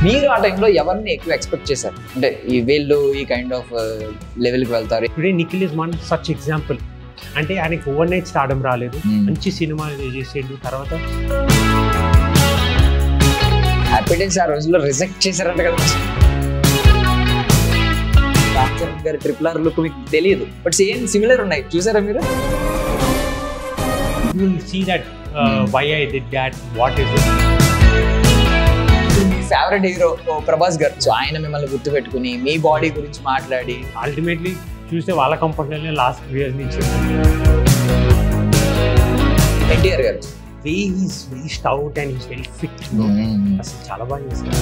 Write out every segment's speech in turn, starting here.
మీరు ఆ టైంలో ఎవరిని ఎక్కువ ఎక్స్పెక్ట్ చేశారు అంటే ఈ వీళ్ళు ఈ కైండ్ ఆఫ్ లెవెల్కి వెళ్తారు today Nikhil is one such example అంటే ఆయనకి ఓవర్ నైట్ స్టార్డం రాలేదు మంచి సినిమా చేసేడు తర్వాత హ్యాపీ డేస్ ఆ రోజుల్లో రిజెక్ట్ చేశారంట కదా రామ్ చరణ్ గారి ట్రిపుల్ ఆర్ లుక్ మీకు తెలియదు బట్ సేమ్ సిమిలర్ ఉన్నాయి చూసారా మీరు you will see that Hmm. Why I did that what is it మీ favourite hero Prabhas garu so ఆయన మిమ్మల్ని గుర్తు పెట్టుకుని మీ బాడీ గురించి మాట్లాడి అల్టిమేట్లీ చూస్తే వాళ్ళ కంపెనీలోనే లాస్ట్ ఇయర్ నుంచి NTR garu way is very stout and is very fit అసలు చాలా బాగా చేస్తారు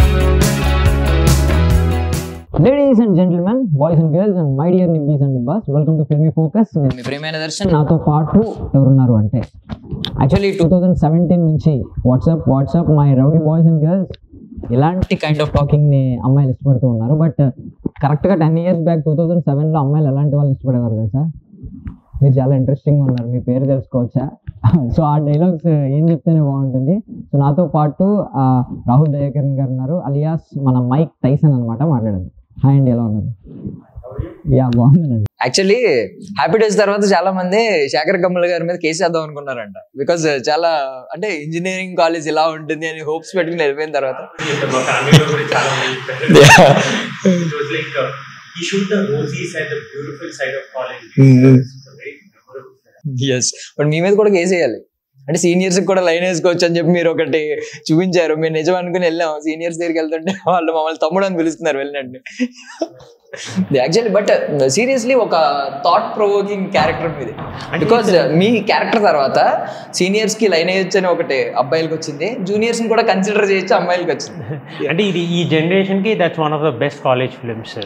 ladies and gentlemen boys and girls and my dear nibbis and nibbas welcome to filmy focus మీ ప్రియమైన దర్శన్ నాతో పాటు ఎవరున్నారు అంటే యాక్చువల్లీ టూ థౌజండ్ సెవెంటీన్ నుంచి WhatsApp WhatsApp my rowdy boys and girls ఇలాంటి కైండ్ ఆఫ్ టాకింగ్ని అమ్మాయిలు ఇష్టపడుతూ ఉన్నారు బట్ కరెక్ట్గా ten years back two thousand సెవెన్లో అమ్మాయిలు ఎలాంటి వాళ్ళని ఇష్టపడేవారు తెలుసా మీరు చాలా ఇంట్రెస్టింగ్గా ఉన్నారు మీ పేరు తెలుసుకోవచ్చా సో ఆ డైలాగ్స్ ఏం చెప్తేనే బాగుంటుంది సో నాతో పాటు ఆ, రాహుల్ దయాకరణ్ గారు ఉన్నారు అలియాస్ మన మైక్ టైసన్ అనమాట మాట్లాడారు హాయ్ అండి ఎలా ఉన్నారు యా బాగున్నానండి యాక్చువల్లీ హ్యాపీ డేస్ తర్వాత చాలా మంది శేఖర్ కమ్ముల గారి మీద కేసు వేద్దాం అనుకున్నారంట బికాస్ చాలా అంటే ఇంజనీరింగ్ కాలేజ్ ఇలా ఉంటుంది అని హోప్స్ పెట్టుకుని వెళ్ళిపోయిన తర్వాత మా ఫ్యామిలీలో కూడా చాలా మంది చెప్పారు. It was like uh, he showed the rosy side, the beautiful side of college. Mhm. It's a very memorable yes but మీ మీద కూడా కేసు వేయాలి అంటే సీనియర్స్ కూడా లైన్ వేసుకోవచ్చు అని చెప్పి మీరు ఒకటి చూపించారు మీరు నిజం అనుకుని వెళ్ళాం సీనియర్స్ దగ్గరికి వెళ్తుంటే వాళ్ళు మమ్మల్ని తమ్ముడు అని పిలుస్తున్నారు వెళ్ళినట్టు యాక్చువల్లీ బట్ సీరియస్లీ ఒక థాట్ ప్రొవోకింగ్ క్యారెక్టర్ మీది బికాస్ మీ క్యారెక్టర్ తర్వాత సీనియర్స్ కి లైన్ వేయొచ్చు అని ఒకటి అబ్బాయిలకి వచ్చింది జూనియర్స్ ని కూడా కన్సిడర్ చేయొచ్చు అమ్మాయిలకి వచ్చింది అంటే ఇది ఈ జనరేషన్ కి that's one of the best college films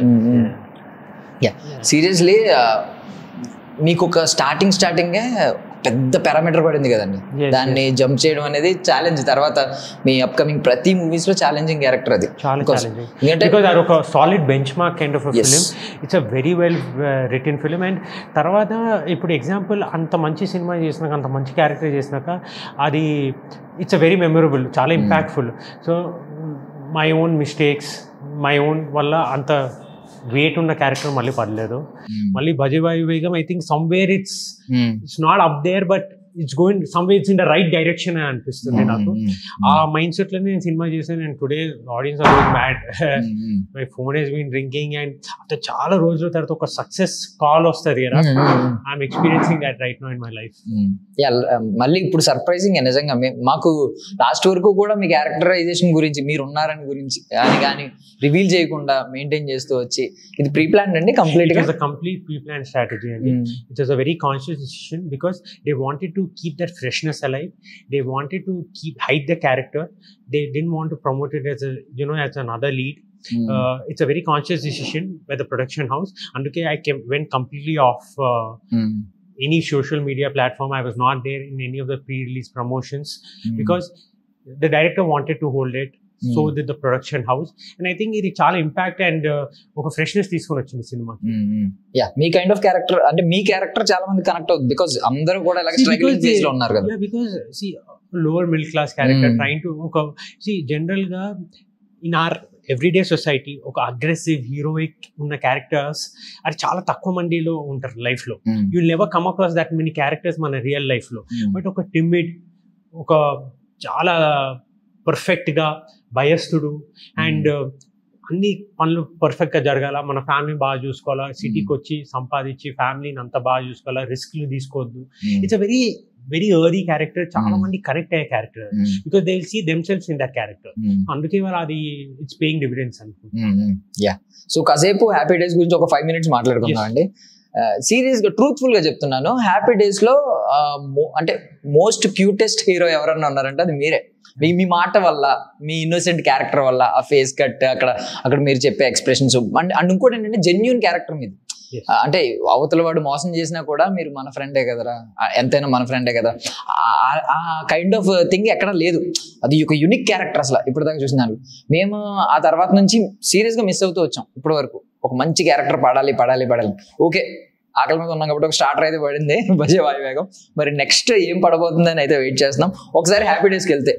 yeah seriously మీకు ఒక స్టార్టింగ్ స్టార్టింగే పెద్ద పారామీటర్ పడింది కదండి Yes, దాన్ని జంప్ చేయడం అనేది ఛాలెంజ్ తర్వాత మీ అప్కమింగ్ ప్రతి మూవీస్ లో ఛాలెంజింగ్ క్యారెక్టర్ అది చాలా Because- ఛాలెంజింగ్ ఎందుకంటే బికాజ్ అది ఒక solid benchmark kind of Yes. Film it's a very well written film and తర్వాత ఇప్పుడు ఎగ్జాంపుల్ అంత మంచి సినిమా చేసినాక అంత మంచి క్యారెక్టర్ చేసినాక అది ఇట్స్ అ వెరీ మెమొరబుల్ చాలా ఇంపాక్ట్ఫుల్ so my own mistakes my own వల్ల అంత వెయిట్ ఉన్న క్యారెక్టర్ మళ్ళీ పడలేదు మళ్ళీ Bhaje Vaayu Vegam I think somewhere it's Mm. It's not up there but it's going somewhere it's in the right direction అని అనిపిస్తుంది నాకు Mm. ఆ మైండ్ సెట్ లో నేను సినిమా చేశాను and today audience are going mad Mm. My phone has been drinking and అంటే చాలా రోజుల తర్వాత ఒక సక్సెస్ కాల్ వస్తుంది కదా Mm. I'm experiencing that right now in my life Mm. Yeah, l- మళ్ళీ ఇప్పుడు సర్ప్రైజింగ్ నిజంగా మే- మాకు లాస్ట్ వరకు కూడా మీ క్యారెక్టరైజేషన్ గురించి మీరు ఉన్నారని గురించి కానీ కానీ రివీల్ చేయకుండా మెయింటైన్ చేస్తూ వచ్చి ఇది ప్రీ ప్లాన్ అండి కంప్లీట్ ఇట్ గా was a complete pre plan strategy అండి Mm. It was a very conscious decision because they wanted to keep that freshness alive they wanted to keep height the character they didn't want to promote it as you know as another lead Mm. uh, it's a very conscious decision by the production house. అందుకే I came, went completely off uh, Mm. any social media platform. I was not there in any of the pre-release promotions Mm. because the director wanted to hold it. So Mm. did the production house. And I think ఇది చాలా impact and ఒక freshness తీసుకొని వచ్చింది cinema yeah మీ kind of character అంటే మీ character చాలా మంది కనెక్ట్ అవుతుంది బికాస్ అందరూ కూడా ఇలాగ స్ట్రగులింగ్ ఫేజ్ లో ఉన్నారు కదా because see lower middle class character Mm. Train to ఒక సి జనరల్ గా ఇన్ ఆర్ ఎవ్రీడే సొసైటీ ఒక అగ్రెసివ్ హీరోయిక్ ఉన్న క్యారెక్టర్స్ అది చాలా తక్కువ మందిలో ఉంటారు లైఫ్ లో Mm. You never come across that many characters మన రియల్ లైఫ్ లో Mm. బట్ ఒక టిమిడ్ ఒక చాలా పర్ఫెక్ట్ గా భయస్థుడు అండ్ అన్ని పనులు పర్ఫెక్ట్ గా జరగాల మన ఫ్యామిలీ బాగా చూసుకోవాలా సిటీకి వచ్చి సంపాదించి ఫ్యామిలీని అంత బాగా చూసుకోవాలా రిస్క్లు తీసుకోవద్దు Mm. It's a very very early character చాలా Mm. మంది కనెక్ట్ అయ్యే character Mm. Because they will see themselves in that character Mm. అందుకే వాళ్ళు అది ఇట్స్ పేయింగ్ డివిడెన్స్ అనుకుంటున్నాను యా సో కాసేపు హ్యాపీ డేస్ గురించి ఒక ఫైవ్ మినిట్స్ మాట్లాడుకుందాం అండి సీరియస్ గా ట్రూత్ఫుల్ గా చెప్తున్నాను హ్యాపీ డేస్ లో ఆ, mo- అంటే మోస్ట్ క్యూటెస్ట్ హీరో ఎవరన్నా ఉన్నారంటే అది మీరే మీ మీ మాట వల్ల మీ ఇన్నోసెంట్ క్యారెక్టర్ వల్ల ఆ ఫేస్ కట్ అక్కడ అక్కడ మీరు చెప్పే ఎక్స్ప్రెషన్స్ అండ్ అండ్ ఇంకోటి ఏంటంటే జెన్యున్ క్యారెక్టర్ మీది Yes. ఆ, అంటే అవతల వాడు మోసం చేసినా కూడా మీరు మన ఫ్రెండే కదరా ఆ, ఎంతైనా మన ఫ్రెండే కదా ఆ- ఆ కైండ్ ఆఫ్ థింగ్ ఎక్కడ లేదు అది ఒక యునిక్ క్యారెక్టర్ అసలు ఇప్పుడు దాకా చూసినాను మేము ఆ తర్వాత నుంచి సీరియస్ గా మిస్ అవుతూ వచ్చాం ఇప్పటి వరకు ఒక మంచి క్యారెక్టర్ పడాలి పడాలి పడాలి ఓకే ఆకలి మీద ఉన్నాం కాబట్టి ఒక స్టార్టర్ అయితే పడింది భజే వాయువేగం మరి నెక్స్ట్ ఏం పడబోతుందని అయితే వెయిట్ చేస్తున్నాం ఒకసారి హ్యాపీ డేస్కి వెళ్తే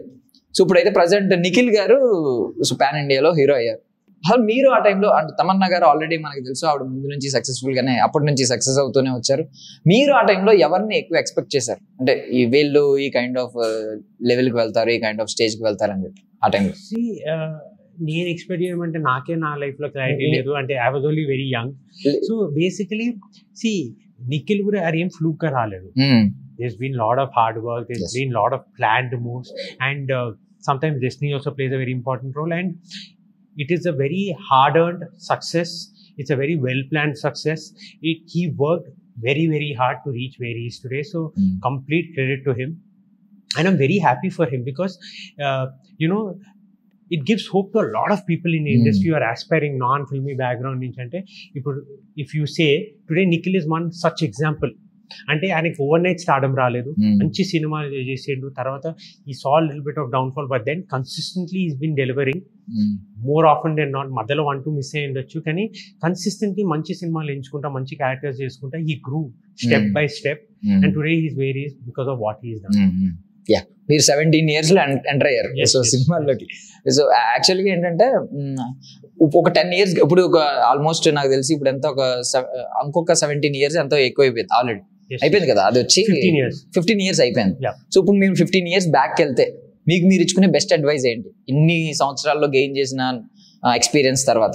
సో ఇప్పుడైతే ప్రజెంట్ నిఖిల్ గారు సో పాన్ ఇండియాలో హీరో అయ్యారు అసలు మీరు ఆ టైంలో అంటే తమన్నా గారు ఆల్రెడీ మనకి తెలుసు ఆవిడ ముందు నుంచి సక్సెస్ఫుల్ గానే అప్పటి నుంచి సక్సెస్ అవుతూనే వచ్చారు మీరు ఆ టైంలో ఎవరిని ఎక్కువ ఎక్స్పెక్ట్ చేశారు అంటే ఈ వీళ్ళు ఈ కైండ్ ఆఫ్ లెవెల్కి వెళ్తారు ఈ కైండ్ ఆఫ్ స్టేజ్కి వెళ్తారు అని చెప్పి ఆ టైంలో See, uh, నేను ఎక్స్పెక్ట్ చేయమంటే నాకే నా లైఫ్ లో క్లారిటీ నే- లేదు అంటే I was only very young so basically see Nikhil కూడా అది ఏం ఫ్లూక్ గా రాలేదు there's been a lot of hard work there's Yes. been a lot of planned moves and uh, sometimes destiny also plays a very important role and it is a very hard earned success it's a very well planned success it, he worked very very hard to reach where he is today so complete credit to him and i'm very happy for him because uh, you know it gives hope to a lot of people in the Hmm. industry who are aspiring non-filmy background నుంచి అంటే ఇప్పుడు if you say today Nikhil is one such example అంటే ఆయనకి over night stardom రాలేదు మంచి cinema చేసిండు తర్వాత ఈ సాల్ little bit of downfall but then consistently is been delivering more often than not మధ్యలో వన్ టూ మిస్ అయ్యి ఉండొచ్చు కానీ కన్సిస్టెంట్లీ మంచి సినిమాలు ఎంచుకుంటా మంచి క్యారెక్టర్స్ చేసుకుంటా ఈ గ్రూ step Hmm. By step and today is where is because of what is done yeah మీరు సెవెంటీన్ ఇయర్స్ లో ఎంటర్ అయ్యారు Yes, సో yes. సినిమాల్లోకి సో యాక్చువల్గా ఏంటంటే మ్, ఒక టెన్ ఇయర్స్ ఇప్పుడు ఒక ఆల్మోస్ట్ నాకు తెలిసి ఇప్పుడు ఎంత ఒక sev- ఇంకొక సెవెంటీన్ ఇయర్స్ ఎంతో ఎక్కువ అయిపోయింది ఆల్రెడీ అయిపోయింది కదా అది వచ్చి ఫిఫ్టీన్ ఇయర్స్ ఫిఫ్టీన్ ఇయర్స్ అయిపోయింది Yeah. సో ఇప్పుడు మేము ఫిఫ్టీన్ ఇయర్స్ బ్యాక్ వెళ్తే మీకు మీరు ఇచ్చుకునే బెస్ట్ అడ్వైస్ ఏంటి ఇన్ని సంవత్సరాల్లో గెయిన్ చేసిన ఎక్స్పీరియన్స్ తర్వాత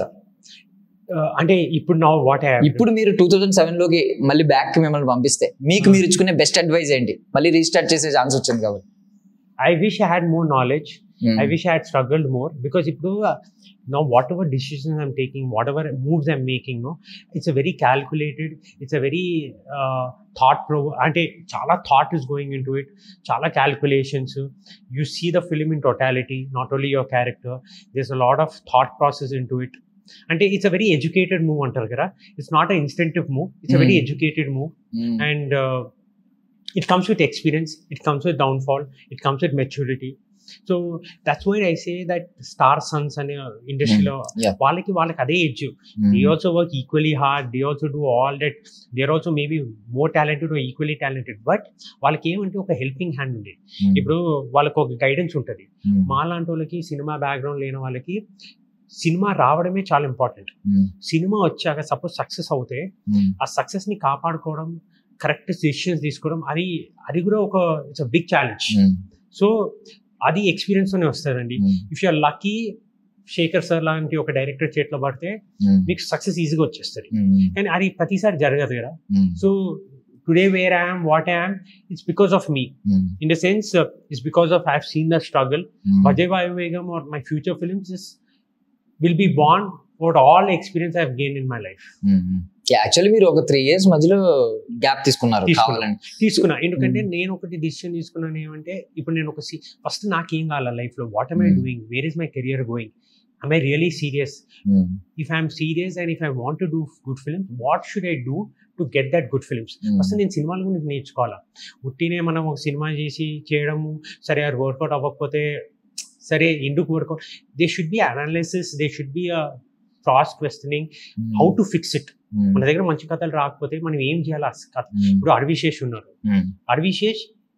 అంటే ఇప్పుడు నా వాట్ ఇప్పుడు మీరు టూ థౌసండ్ సెవెన్ లోకి మళ్ళీ బ్యాక్ కి మిమ్మల్ని పంపిస్తే మీకు మీరు ఇచ్చుకునే బెస్ట్ అడ్వైస్ ఏంటి మళ్ళీ రీస్టార్ట్ చేసే ఛాన్స్ వచ్చింది కాబట్టి I wish I had more knowledge I wish I had struggled more because if uh, now whatever decisions I'm taking, whatever moves I'm making, no, it's a very calculated, it's a very uh, thought pro అంటే చాలా thought is going into it చాలా calculations you see the film in totality not only your character this a lot of thought process into it అంటే it's a very educated move అంటారు కదా it's not a instinctive move it's a very Mm. Educated move and uh, it comes with experience it comes with downfall it comes with maturity so that's why i say that star sons అనే ఇండస్ట్రీలో yeah. వాళ్ళకి వాళ్ళకి అదే edge they also work equally hard they also do all that they are also maybe more talented equally talented but వాళ్ళకి ఏమంటే ఒక helping hand ఉండేది ఇప్పుడు వాళ్ళకి ఒక గైడెన్స్ ఉంటుంది మా లాంటి వాళ్ళకి సినిమా బ్యాక్గ్రౌండ్ లేని వాళ్ళకి సినిమా రావడమే చాలా ఇంపార్టెంట్ సినిమా వచ్చాక సపోజ్ సక్సెస్ అవుతే ఆ సక్సెస్ ని కాపాడుకోవడం కరెక్ట్ డెసిషన్స్ తీసుకోవడం అది అది కూడా ఒక it's a big challenge so అది ఎక్స్పీరియన్స్ తోనే వస్తుందండి if you're lucky Shekhar sir లాంటి ఒక డైరెక్టర్ చేతిలో పడితే మీకు సక్సెస్ ఈజీగా వచ్చేస్తుంది కానీ అది ప్రతిసారి జరగదు కదా so today where I'm what I'm it's because of me in the sense it's because of I seen the struggle Vijay Vayuvegam or my future films is will be born for all experience I've gained in my life. Actually మీరు ఒక three years మధ్యలో gap తీసుకున్నారు తీసుకున్నా. కావాలని తీసుకున్నా ఎందుకంటే Mm. నేను ఒకటి డిసిషన్ తీసుకున్నాను ఏమంటే ఇప్పుడు నేను ఒక ఫస్ట్ నాకేం కావాలి లైఫ్ లో what I Mm. Doing where is my career going I I really serious if I'm serious and if I want to do good films what should I do to get that good films first నేను సినిమాల గురించి నేర్చుకోవాలా ఉట్టినే మనం ఒక cinema చేసి చేయడము సరే అది వర్కౌట్ అవ్వకపోతే సరే ఎందుకు work out they should be analysis they should be cross questioning how to fix it మన దగ్గర మంచి కథలు రాకపోతే మనం ఏం చేయాలి ఆ కథ ఇప్పుడు అరవిశేష్ ఉన్నారు అరవిశేష్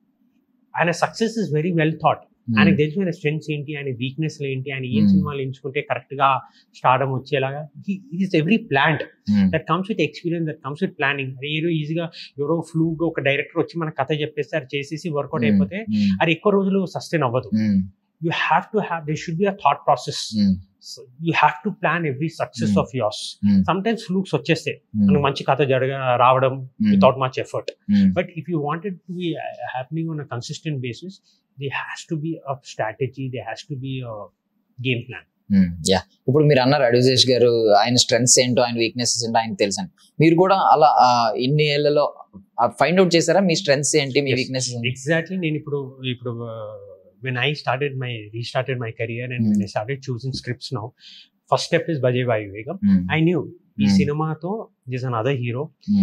ఆయన success is very well thought ఆయనకు తెలిసిన ఆయన స్ట్రెంగ్స్ ఏంటి ఆయన వీక్నెస్ ఏంటి ఆయన ఏం Hmm. సినిమాలు ఎంచుకుంటే కరెక్ట్ గా స్టార్డమ్ వచ్చేలాగా is every plant that comes with experience that comes with planning ఏదో ఈజీగా ఎవరో ఫ్లూగా ఒక డైరెక్టర్ వచ్చి మన కథ చెప్పేస్తే అది చేసేసి వర్కౌట్ అయిపోతే అది ఎక్కువ రోజులు సస్టైన్ అవ్వదు you have to have they should be a thought process you have to plan every success Hmm. Of course sometimes flukes వచ్చేస్తాయి మనకు మంచి కథ జరగ రావడం without much effort but if you wanted to be happening on a consistent basis they has to be a strategy they has to be game plan yeah ఇప్పుడు మీరు అన్నారు అడ్విజేష్ గారు ఆయన స్ట్రెంగ్స్ ఏంటో ఆయన వీక్నెసెస్ ఏంటో ఆయన తెలుసు అని మీరు కూడా అలా ఆ, ఇన్ని ఏళ్లలో ఫైండ్ అవుట్ చేశారా మీ స్ట్రెంగ్స్ ఏంటి మీ Yes. వీక్నెసెస్ ఎగ్జాక్ట్లీ నేను ఇప్పుడు ఇప్పుడు when I started my restarted my career and when I started choosing scripts now first step is Bhaje Vayuvegam I knew ఈ Hmm. సినిమాతో this another hero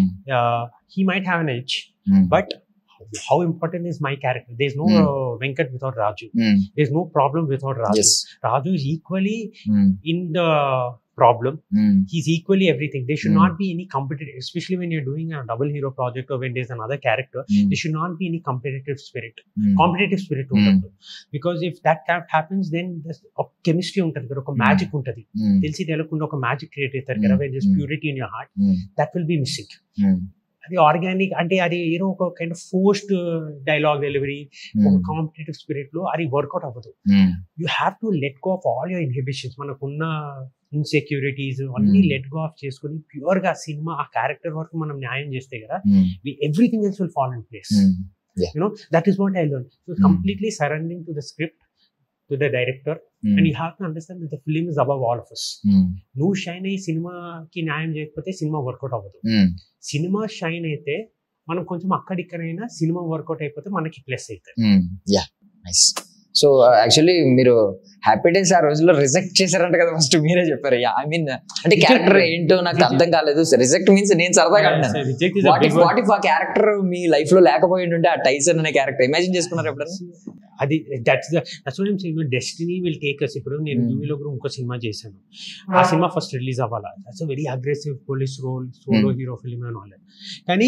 he might have an edge but how important is my character there's no Hmm. uh, venkat without raju there's no problem without raju yes raju is equally in the problem. Mm. He's equally everything. There should Mm. not be any competitive, especially when you're doing a double hero project or when there's another character. Mm. There should not be any competitive spirit. Mm. Competitive spirit Mm. ఉండదు because if that gap happens then ఒక chemistry ఉంటుంది కదా ఒక Mm. Magic ఉంటుంది Mm. తెలిసి తెలియకుండా ఒక magic create అవుతారు కదా Mm. When just Mm. Purity in your heart Mm. That will be missing Mm. అది ఆర్గానిక్ అంటే అది ఏదో ఒక kind of forced dialogue delivery ఒక Mm. కాంపిటేటివ్ స్పిరిట్ లో అది వర్కౌట్ అవ్వదు Mm. You have to let go of all your inhibitions మనకున్న ఇన్సెక్యూరిటీస్ అన్ని Mm. లెట్ గో ఆఫ్ చేసుకుని ప్యూర్ గా సినిమా ఆ క్యారెక్టర్ వరకు మనం న్యాయం చేస్తే కదా Mm. Everything else will fall in place Mm. you know that is what i learned so Mm. completely surrendering to the script to the director Mm. and you have to understand that the film is above all of us Mm. నువ్వు shine అయ్యి సినిమాకి న్యాయం చేయకపోతే cinema work out అవ్వదు Mm. Cinema shine అయితే మనం కొంచెం అక్కడిక్కడైనా cinema work out అయిపోతే మనకి ప్లస్ అవుతుంది Mm. Yeah. Nice. So actually మీరు హ్యాపీ డేస్ ఆ రోజుల్లో రిజెక్ట్ చేశారంట కదా ఫస్ట్ మీరే చెప్పారు ఐ మీన్ అంటే క్యారెక్టర్ ఏంటో నాకు అర్థం కాలేదు రిజెక్ట్ మీన్స్ నేను సరదాగా అంటున్నాను reject is what if what if ఆ క్యారెక్టర్ మీ లైఫ్ లో లేకపోయి ఉంటే ఆ టైసన్ అనే క్యారెక్టర్ ఇమాజిన్ చేసుకున్నారు ఎప్పుడన్నా అది that's that's what I'm saying destiny will take us ఇప్పుడు నేను Mm. మూవీలో కూడా ఇంకో సినిమా చేశాను ఆ సినిమా ఫస్ట్ రిలీజ్ అవ్వాలా that's very aggressive police role solo Mm. Hero film అని వాళ్ళ కానీ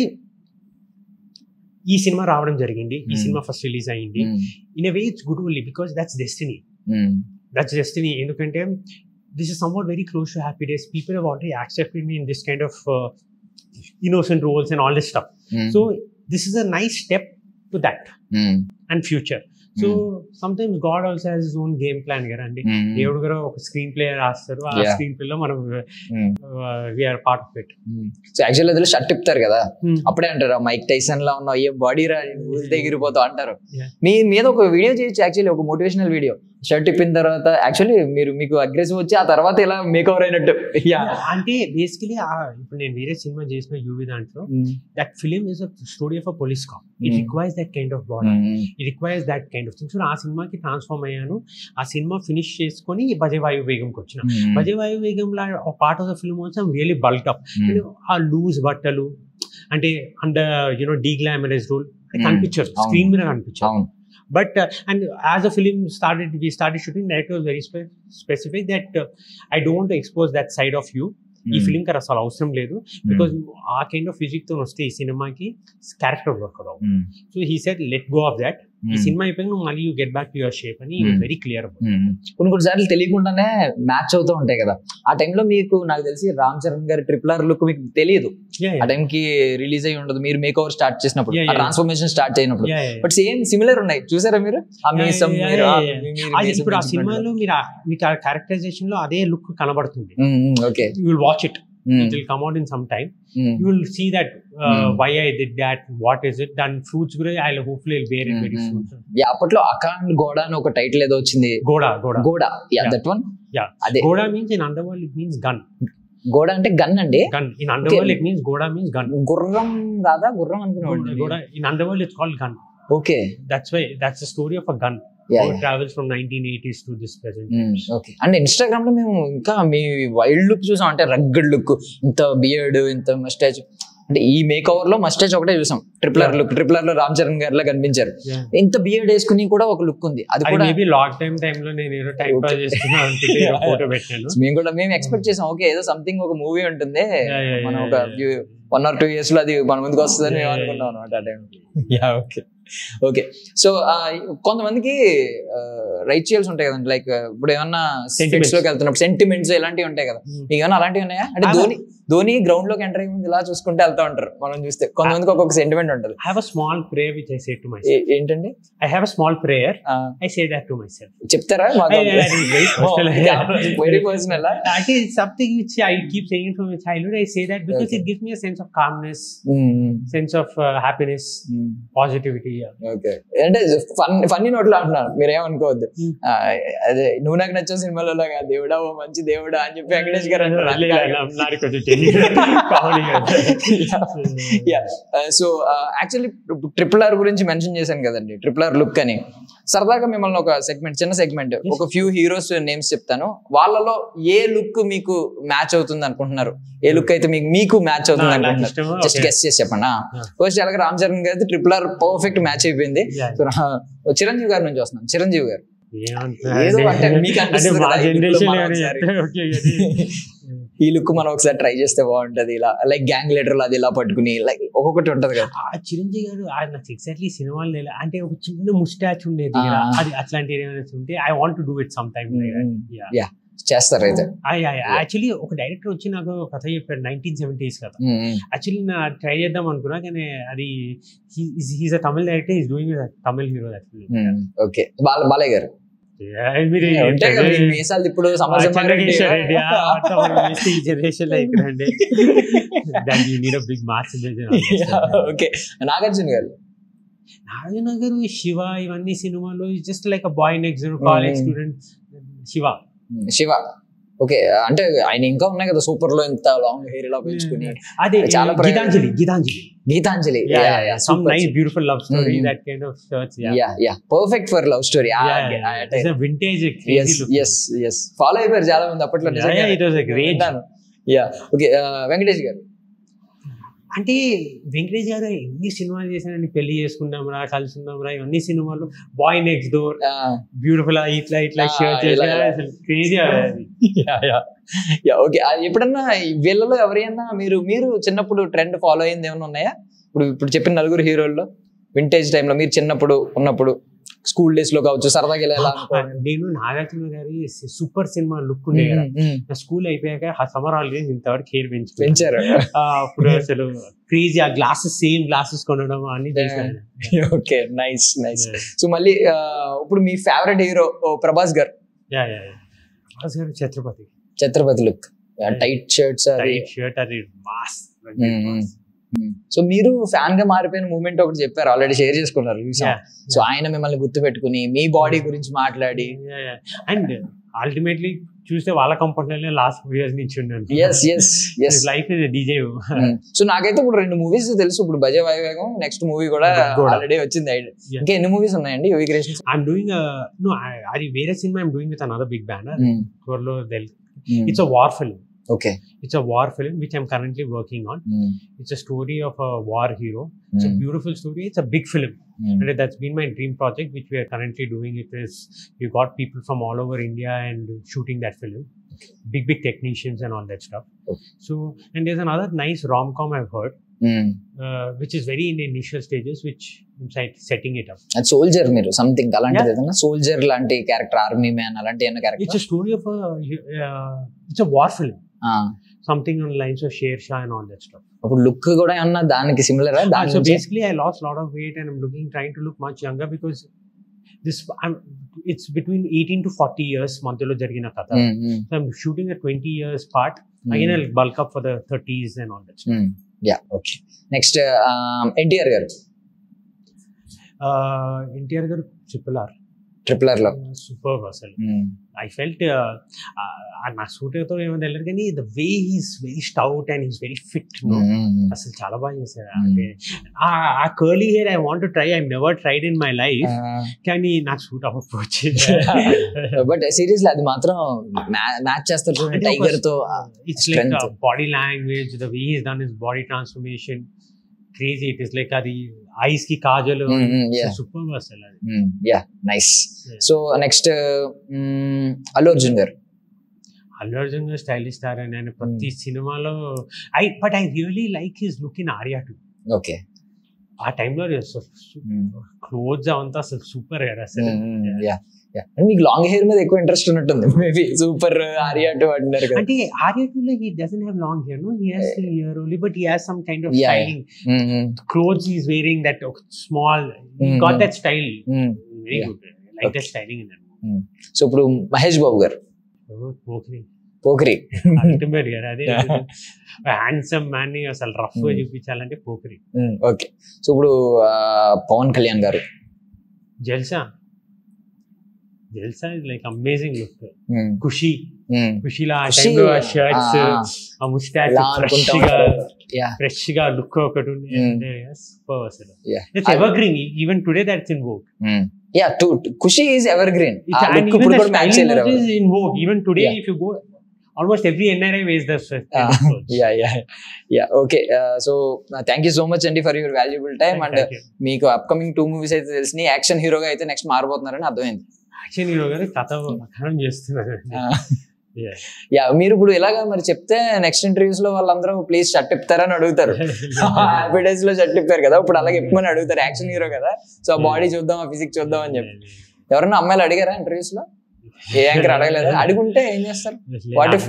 ఈ సినిమా రావడం జరిగింది ఈ Mm. సినిమా ఫస్ట్ రిలీజ్ అయ్యింది in way it's good only because that's destiny that's destiny ఎందుకంటే this is somewhat very close to Happy Days people have already accepted me in this kind of innocent roles and all this stuff so this is a nice step to that and future so sometimes God also has own game plan కదా అండి దేవుడు కూడా ఒక screen play రాస్తారు ఆ Yeah. Screen screenplay లో మనం we're part of it so actual అందులో షర్ట్ ఇప్పుతారు కదా అప్పుడే అంటారు మైక్ టైసన్ లా ఉన్న ఏ బాడీ రా ఎగిరిపోతావు అంటారు Yeah. మీ మీద ఒక వీడియో చేయొచ్చు యాక్చువల్లీ ఒక మోటివేషనల్ వీడియో షర్ట్ ఇప్పిన తర్వాత యాక్చువల్లీ మీరు మీకు అగ్రెసివ్ వచ్చి ఆ తర్వాత ఇలా మేక్ ఓవర్ అయినట్టు యా అంటే బేసికలీ ఇప్పుడు నేను వేరే సినిమా చేసిన యూవి దాంట్లో that film is a story of a police cop it Mm. Requires that kind of body it requires that kind of things ఆ సినిమాకి ట్రాన్స్ఫార్మ్ అయ్యాను ఆ సినిమా ఫినిష్ చేసుకొని భజే వాయు వేగంకి వచ్చిన భజే వాయు వేగంలో part of the film also really bulk up ఆ లూజ్ బట్టలు అంటే under you know deglamorize role Mm. కనిపించదు అవును. స్క్రీన్ మీద కనిపించదు అవును but and as a film started we started shooting director was very specific that I don't expose that side of you ఈ film కి అసలు అవసరం లేదు బికాజ్ ఆ కైండ్ ఆఫ్ ఫిజిక్ తో వస్తే ఈ సినిమాకి క్యారెక్టర్ వర్క్ అవ్వదు so he set let go of that ఈ సినిమా అయిపోయి నువ్వు మళ్ళీ you get back to your shape అని Mm. వెరీ క్లియర్ కొన్ని కొన్ని సార్లు తెలియకుండానే మ్యాచ్ అవుతూ ఉంటాయి కదా ఆ టైంలో మీకు నాకు తెలిసి రామ్ చరణ్ గారి ట్రిపులర్ లుక్ మీకు తెలియదు ఆ టైం కి రిలీజ్ అయ్యి ఉండదు మీరు మేక్ ఓవర్ స్టార్ట్ చేసినప్పుడు Yeah, ఆ yeah. ట్రాన్స్ఫర్మేషన్ స్టార్ట్ అయినప్పుడు బట్ సేమ్ సిమిలర్ ఉన్నాయి చూసారా మీరు ఆ Yeah, మీసం yeah, మీరు ఆ yeah, మీ- మీరు అది మీసం ఇప్పుడు ఆ పెంచుకున్నట్టు. సినిమాలో మీరు ఆ- మీకు ఆ క్యారెక్టరైజేషన్ లో అదే లుక్ కనబడుతుంది um, um, okay you will watch it um, it will come out in some time um, you will see that uh, Mm. why I did that, what is it, and fruits కూడా I'll hopefully I'll bear it very Mm, soon. Yeah అప్పట్లో అకాండ్ గోడ అని ఒక title ఏదో వచ్చింది Goda, Goda. Goda yeah Yeah. That one Yeah. అదే Goda means in underworld it means gun. గోడ అంటే గన్ అండి Gun. In underworld it means Goda means gun. గుర్రం రాదా గుర్రం Goda, అనుకునేవాడిని Goda, in underworld it's called gun. Okay That's why that's the story of a gun. Yeah How it travels from 1980s to this present. Okay and Instagram లో మేము ఇంకా మీ wild look చూసాం అంటే rugged look ఇంత beard ఇంత మస్టాచ్ అంటే ఈ make over లో మస్టాచ్ ఒకటే చూసాం ట్రిపులర్ లుక్ ట్రిపులర్ లో రామ్ చరణ్ గారిలా కనిపించారు Yeah. ఇంత బియర్డ్ వేసుకుని కూడా ఒక లుక్ ఉంది అది అది కూడా మేబీ లాక్ టైం టైమ్ లో నేను ఏదో టైం పాస్ చేస్తున్నా అనుకుంటే Yeah. ఫోటో పెట్టాను మేము కూడా మేము ఎక్స్పెక్ట్ చేసాం ఓకే ఏదో సంథింగ్ ఒక మూవీ ఉంటుంది Yeah, yeah, మనం yeah, ఒక yeah. One or two years లో అది మన ముందుకు వస్తుందని మేము Yeah, yeah, అనుకున్నాం అనమాట ఆ time yeah okay okay so కొంతమందికి రైట్ చేయాల్సి ఉంటాయి కదండి లైక్ ఇప్పుడు ఏమన్నా Sentiments. సెంటిమెంట్స్ లోకి వెళ్తున్నప్పుడు సెంటిమెంట్స్ ఇలాంటివి ఉంటాయి కదా Mm. మీకు ఏమన్నా అలాంటివి ఉన్నాయా అంటే అలా- ధోని ధోని గ్రౌండ్ లోకి ఎంటర్ అయ్యే ముందు ఇలా చూసుకుంటే వెళ్తా ఉంటారు మనం చూస్తే కొంతమందికి ఒక్కొక్క సెంటిమెంట్ ఉంటుంది I have a small prayer which I say to myself. ఏ- ఏంటండి I have a small prayer. ఆ, I say that to myself. చెప్తారా I- I- I- very personal. Very personal Actually, it's something which I keep saying from my childhood. I say that because Okay. it gives me a sense of calmness, sense of uh, happiness, positivity. Yeah. Okay అంటే fun funny నోట్లో అంటున్నాను మీరేమనుకోవద్దు Hmm. ఆ, అదే నువ్వు నాకు నచ్చే సినిమాలో లాగా దేవుడా ఓ మంచి దేవుడా అని చెప్పి వెంకటేష్ గారు అంటారు నాకు కొంచెం తెలియదు. కామెడీ కదా. Yeah so actually triple R గురించి మెన్షన్ చేశాను కదండి ట్రిపుల్ ఆర్ లుక్ అని సరదాగా మిమ్మల్ని ఒక సెగ్మెంట్ చిన్న సెగ్మెంట్ ఒక ఫ్యూ హీరోస్ నేమ్స్ చెప్తాను వాళ్ళలో ఏ లుక్ మీకు మ్యాచ్ అవుతుంది అనుకుంటున్నారు ఏ లుక్ అయితే మీకు మీకు మ్యాచ్ అవుతుంది నా- నాకు అనుకుంటున్నారు ఇష్టమా? Just Okay. గెస్ట్ చేసి చెప్పండి Yeah. ఫస్ట్ అలాగే రామ్ చరణ్ గారి ట్రిపుల్ ఆర్ పర్ఫెక్ట్ మ్యాచ్ అయిపోయింది Yeah. So, రా- చిరంజీవి గారి నుంచి వస్తున్నాం చిరంజీవి గారు ఏమంటున్నా ఏదో అంటే- అంటే మీకు అంటే అనిపిస్తుంది మా కదా, ఇప్పుడు జనరేషన్ మనం ఒకసారి. ఈ లుక్ మనం ఒకసారి ట్రై చేస్తే బాగుంటది ఇలా లైక్ గ్యాంగ్ లీడర్ అది ఇలా పట్టుకుని లైక్ ఒక్కొక్కటి ఉంటది కదా ఆ చిరంజీవి గారు ఆయన నాకు ఎగ్జాక్ట్లీ సినిమాలు లేదు అంటే ఒక చిన్న ముస్టాచ్ ఉండేది ఆ. కదా, అది అట్లాంటివి ఏమైనా ఉంటే I want do it some time Yeah. చేస్తారు అయితే యాక్చువల్లీ ఒక డైరెక్టర్ వచ్చి నాకు ఒక కథ చెప్పాడు నైన్టీన్ సెవెంటీస్ కథ యాక్చువల్లీ నా ట్రై చేద్దాం అనుకున్నా కానీ అది he's a Tamil director is doing Tamil hero actually okay Bala Balayya గారు మీరు ఉంటాయి కదా మీ మీసాలు ఇప్పుడు సమాజం జనరేషన్ లో ఇక్కడ అండి దానికి need big marks okay Nagarjuna గారు నారాయణ గారు శివ ఇవన్నీ సినిమాలు just like a boy next college Mm. Student Shiva Shiva okay అంటే ఆయన ఇంకా ఉన్నాయి కదా సూపర్ లో ఇంత లాంగ్ హెయిర్ ఇలా పెంచుకుని అదే చాలా ప్రయోజనం. Gitanjali Gitanjali Gitanjali some nice beautiful love story Mm. That kind of shirts yeah yeah perfect for love story vintage yes yes yes follow అయిపోయారు చాలా మంది అప్పట్లో Yeah, yeah, it was a great- yeah okay Venkatesh గారు అంటే వెంకటేష్ గారు ఎన్ని సినిమాలు చేశారని పెళ్లి చేసుకుందాం రా కలిసి ఉందాం రా ఇవన్నీ సినిమాలు బాయ్ నెక్స్ట్ డోర్ బ్యూటిఫుల్ ఇట్లా ఇట్లా Ah, షేర్ ఇలా, ఇలా. క్రేజీ యా ఓకే ఎప్పుడన్నా ఈ వీళ్ళలో ఎవరైనా మీరు మీరు చిన్నప్పుడు ట్రెండ్ ఫాలో అయింది ఏమైనా ఉన్నాయా ఇప్పుడు ఇప్పుడు చెప్పిన నలుగురు హీరోల్లో వింటేజ్ టైంలో మీరు చిన్నప్పుడు ఉన్నప్పుడు స్కూల్ డేస్ లో కావచ్చు సరదాగా ఇలా ఎలా అనుకోవడం. నేను నాగార్జున గారి సూపర్ సినిమా లుక్ ఉండే కదా మ్మ్, మ్మ్. నా స్కూల్ అయిపోయాక ఆ సమ్మర్ హాలిడేస్ ఇంతవరకు హెయిర్ పెంచు పెంచారు అప్పుడు అసలు క్రేజీ ఆ గ్లాసెస్ సేమ్ గ్లాసెస్ కొనడం అన్ని చేశాను ఓకే నైస్ నైస్ సో మళ్ళీ ఆ, ఇప్పుడు మీ ఫేవరెట్ హీరో ప్రభాస్ గారు యా యా బాస్ గారు Chatrapathi Chatrapathi look tight shirts అది టైట్ షర్ట్ అది మాస్ సో మీరు ఫ్యాన్ గా మారిపోయిన మూమెంట్ ఒకటి చెప్పారు ఆల్రెడీ షేర్ చేసుకున్నారు Yeah. సో ఆయన మిమ్మల్ని గుర్తు పెట్టుకుని మీ బాడీ గురించి మాట్లాడి అండ్ అల్టిమేట్లీ చూస్తే వాళ్ళ కంఫర్ట్ లాస్ట్ ఫోర్ ఇయర్స్ నుంచి ఉన్నాను yes yes yes life is DJ so నాకైతే ఇప్పుడు రెండు మూవీస్ తెలుసు ఇప్పుడు భజ వైవేగం నెక్స్ట్ మూవీ కూడా కూడా. ఆల్రెడీ వచ్చింది Yeah. ఇంకా ఎన్ని మూవీస్ ఉన్నాయండి UV Creations I'm doing no అది వేరే సినిమా I'm doing with another big banner త్వరలో it's a war film okay it's a war film which I'm currently working on it's a story of a war hero it's a beautiful story it's a big film And that's been my dream project, which we are currently doing. It is we got people from all over India and shooting that film, big big technicians and all that stuff. Okay. So and there's another nice rom com I've heard, uh, which is very in the initial stages, which I'm set- setting it up. అది soldier మీరు something అలాంటిది ఏదైనా soldier లాంటి character army man అలాంటి ఏమైనా It's character a story of a uh, it's a war film, something on the lines of Sher Shah and all that stuff. అప్పుడు look కూడా ఏమన్నా దానికి సిమిలర్ Uh, దాని so నుంచి- basically, I lost a lot of weight and I'm looking trying to look much younger because this I'm it's between 18 to 40 years మధ్యలో జరిగిన కథ Mm, mm, So I'm shooting a 20 years part. mm. Again, I'll bulk up for the 30s and all that stuff. Yeah okay next NTR గారు Uh, NTR గారు triple R triple R లో super అసలు I felt నా సూట్తో ఏమో తెలియదు కానీ the way he's very stout and he's very fit అసలు చాలా బాగా చేశారు Mm. అంటే ఆ- ఆ curly hair I want try I never tried in my life కానీ నాకు సూట్ అవ్వకపోవచ్చు బట్ సీరియస్లీ అది మాత్రం మ్యాచ్ చేస్తారు చూడండి టైగర్ తో it's like strength. Body language the way is done is body transformation crazy it is like అది eyes కి కాజలు Mm, mm, yeah. సూపర్ అసలు అది yeah nice Yeah. So next Allu Arjun గారు అల్లు అర్జున్ గారు స్టైలిష్ స్టార్ అని ఆయన ప్రతి సినిమాలో I but I really like his look in Arya two okay ఆ టైంలో క్లోత్స్ అవంతా అసలు సూపర్ అసలు యా యా మీకు లాంగ్ హెయిర్ మీద ఎక్కువ ఇంట్రెస్ట్ ఉన్నట్టుంది మేబీ సూపర్ ఆరియా టు అంటున్నారు కదా అంటే ఆర్యా టూ లో he doesn't have long hair no he has hair only but he has some kind of Yeah, yeah. Styling Mm, mm, clothes is wearing that small Mm, got mm. That style mm. Very Yeah. Good like Okay. That styling in that so ఇప్పుడు మహేష్ బాబు గారు పోక్రీ పోఖరి ultimate గారు అదే Yeah. Handsome man ని అసలు rough గా Mm. చూపించాలంటే పోక్రీ okay so ఇప్పుడు ఆ, పవన్ కళ్యాణ్ గారు Jalsa Jalsa is like amazing look Mm, Kushi mm. ఖుషిలా ఆ ఖుషి, టైంలో ఆ షర్ట్స్ ఆ, ఆ ముస్టాచ్ ఇలా ఫ్రెష్ అనుకుంటా గా ఉంటారు. Yeah, ఫ్రెష్ గా లుక్ ఒకటి ఉంది Mm. అంటే సూపర్ అసలు yeah. It's evergreen even today that's in vogue Mm. Yeah, to- to- Kushi is evergreen It's, and even the styling చేయలేరు is in vogue. Even today, Yeah. if you go, almost every NRI wears the kind of clothes. Yeah yeah yeah okay so thank you so much అండి for your valuable time and Thank you. మీకు upcoming two movies అయితే తెలిసి action హీరోగా అయితే next మారబోతున్నారని అర్థమైంది action hero గారు కథ మఖనం చేస్తున్నారు Yeah. యా మీరు ఇప్పుడు ఇలాగా మరి చెప్తే నెక్స్ట్ ఇంటర్వ్యూస్ లో వాళ్ళందరూ ప్లీజ్ షర్ట్ ఇప్తారని అడుగుతారు హ్యాపీ డేస్ లో షర్ట్ ఇప్పారు కదా ఇప్పుడు అలాగే ఇప్పమని అడుగుతారు యాక్షన్ హీరో కదా సో ఆ బాడీ చూద్దాం ఆ ఫిజిక్ చూద్దాం అని చెప్పి ఎవరన్నా అమ్మాయిలు అడిగారా ఇంటర్వ్యూస్ లో ఏ యాంకర్ అడగలేదు అడుగుంటే ఏం చేస్తారు What if-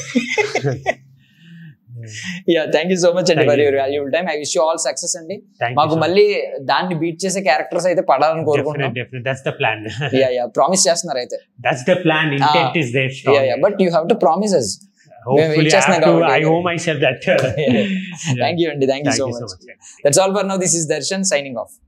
yeah thank you so much అండి Thank for you. Your valuable time I wish you all success అండి Thank you మాకు so much. మళ్ళీ దాన్ని బీట్ చేసే క్యారెక్టర్స్ అయితే పడాలని కోరుకుంటున్నాం Definitely, definitely. That's the plan. Yeah yeah promise చేస్తున్నారు అయితే That's the plan. Intent is there. strong. Yeah yeah but you have to promise us Hopefully, I, చేస్తున్నాం have to, కాబట్టి. I owe myself that. Thank you అండి thank you Thank so you so much much. That's all for now this is Darshan signing of